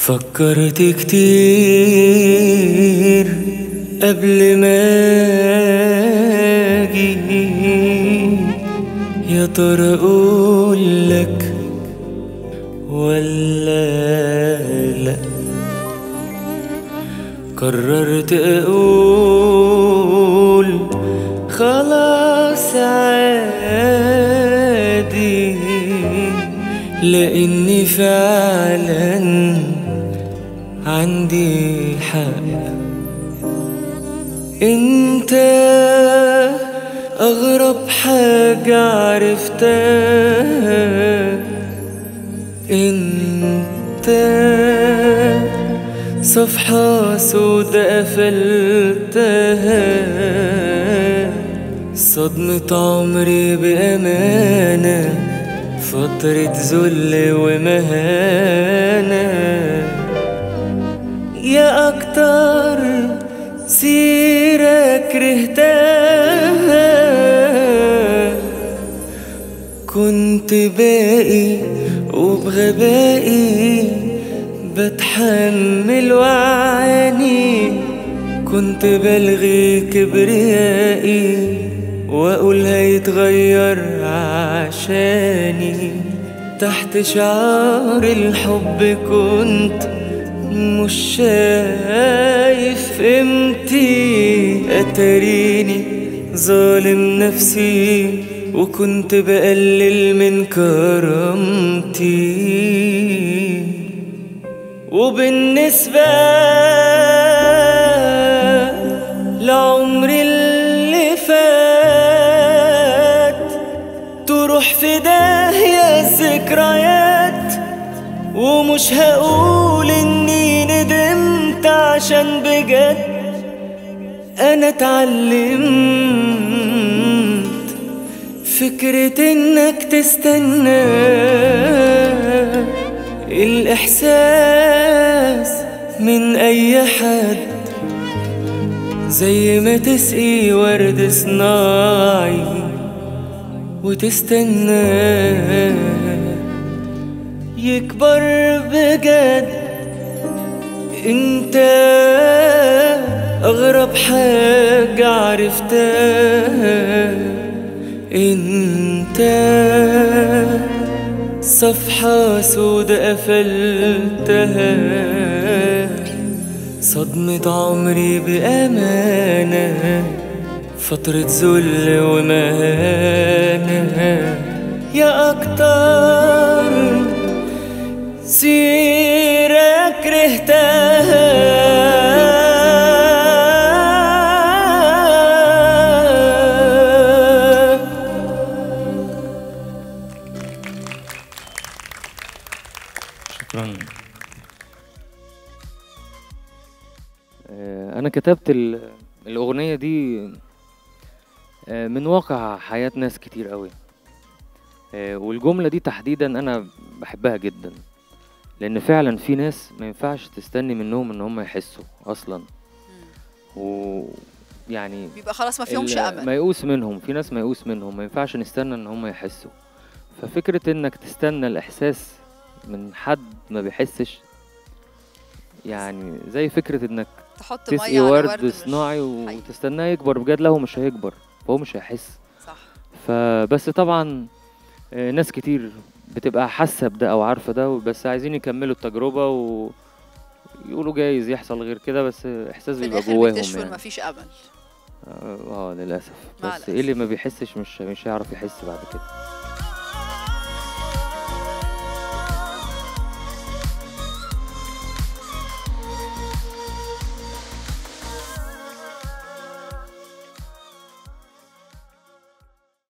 فكرت كتير قبل ما اجي يا ترى اقول لك ولا لا قررت اقول خلاص عادي لاني فعلا عندي حق انت اغرب حاجة عرفتها انت صفحة سودا قفلتها صدمة عمري بأمانة فترة ذل ومهانة يا أكتر سيرة كرهتها كنت باقي وبغبائي بتحمل وعاني كنت بلغي كبريائي واقول هيتغير عشاني تحت شعار الحب كنت مش شايف قيمتي اتريني ظالم نفسي وكنت بقلل من كرامتي وبالنسبة لعمري اللي فات تروح في داهية الذكريات ومش هقول اني ندمت عشان بجد انا اتعلمت فكرة انك تستنى الاحساس من اي حد زي ما تسقي ورد صناعي وتستنى يكبر بجد انت اغرب حاجة عرفتها انت صفحة سودا قفلتها صدمة عمري بأمانة فترة ذل ومهانة يا أكتر سيرة كرهتها شكرا آه، انا كتبت ال- الاغنيه دي آه، من واقع حياه ناس كتير قوي آه، والجمله دي تحديدا انا بحبها جدا لان فعلا في ناس ما ينفعش تستني منهم ان هم يحسوا اصلا ويعني بيبقى خلاص ما فيهمش ال- امل ميؤوس منهم في ناس ميؤوس منهم ما ينفعش نستنى ان هم يحسوا ففكرة انك تستنى الاحساس من حد ما بيحسش يعني زي فكرة انك تحط تسقي ميه على ورد, ورد مش صناعي حي. وتستناه يكبر بجد لا هو مش هيكبر فهو مش هيحس صح فبس طبعا آه، ناس كتير بتبقى حاسة بده او عارفة ده بس عايزين يكملوا التجربة و يقولوا جايز يحصل غير كده بس احساس في بيبقى الاخر جواهم بيكتشفوا ان يعني مفيش امل اه آه، للاسف مع بس الأسف. ايه اللي ما بيحسش مش مش هيعرف يحس بعد كده